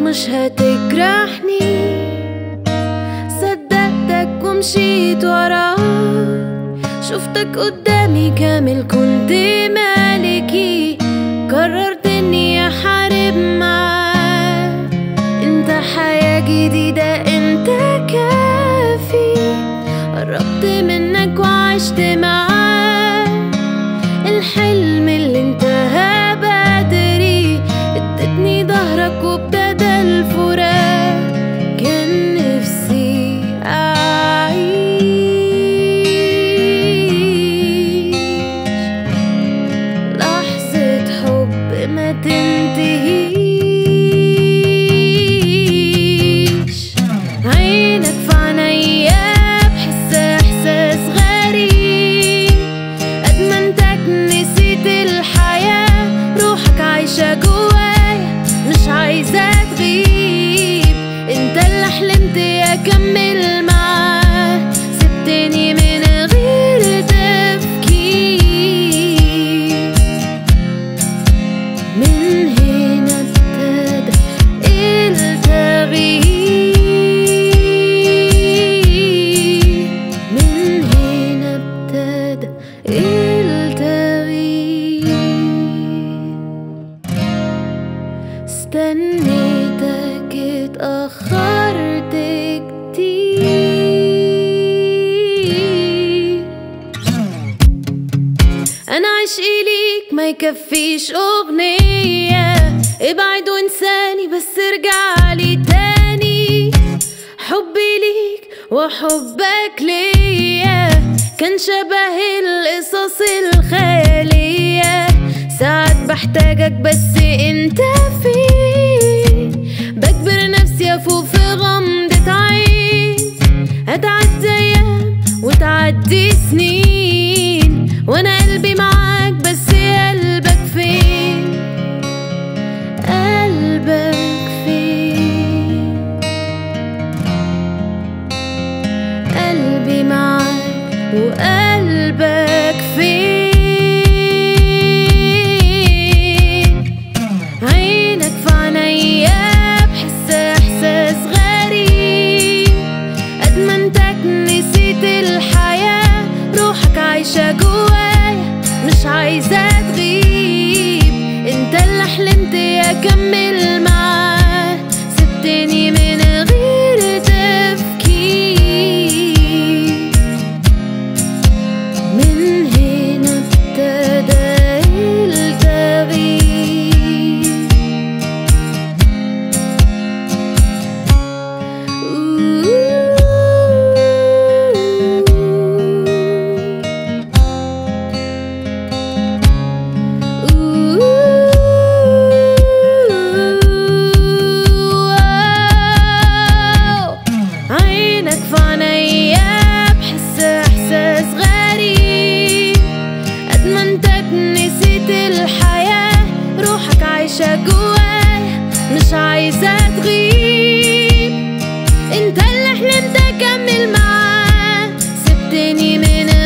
مش هتجرحني صدقتك ومشيت وراك شفتك قدامي كامل كنت مالكي قررت اني احارب معاك انت حياة جديدة انت كافي قربت منك وعشت معاك الحلم اللي انتهى بدري ادتني ظهرك وابتدى الفراق كان نفسي أعيش لحظة حب ما تنتهيش عينك في عينيا بحس احساس غريب ادمنتك نسيت الحياة روحك عايشة جوايا مش عايزة تغيب انت اللي حلمت اكمل معاه سبتني من غير تفكير من هنا ابتدى التغيير من هنا ابتدى التغيير استنيتك اتأخرت كتير انا عشقي ليك ما يكفيش اغنية ابعد وانساني بس ارجع لي تاني حبي ليك وحبك ليا كان شبه القصص الخيالية ساعات بحتاجك بس انت فين بجبر نفسي افوق في غمضة عين هتعدي ايام وتعدي سنين وانا قلبي معاك بس قلبك فين قلبك فين قلبي معاك وقلبك فين عينك في عينيا بحس احساس غريب ادمنتك نسيت الحياة روحك عايشة جوايا مش عايزة تغيب انت اللي حلمت اكمل معاه سبتني من غير تفكير من هنا ابتدى التغيير عينك في عينيا بحس احساس غريب ادمنتك نسيت الحياة روحك عايشة جوايا مش عايزة تغيب انت اللي حلمت اكمل معاه سبتني من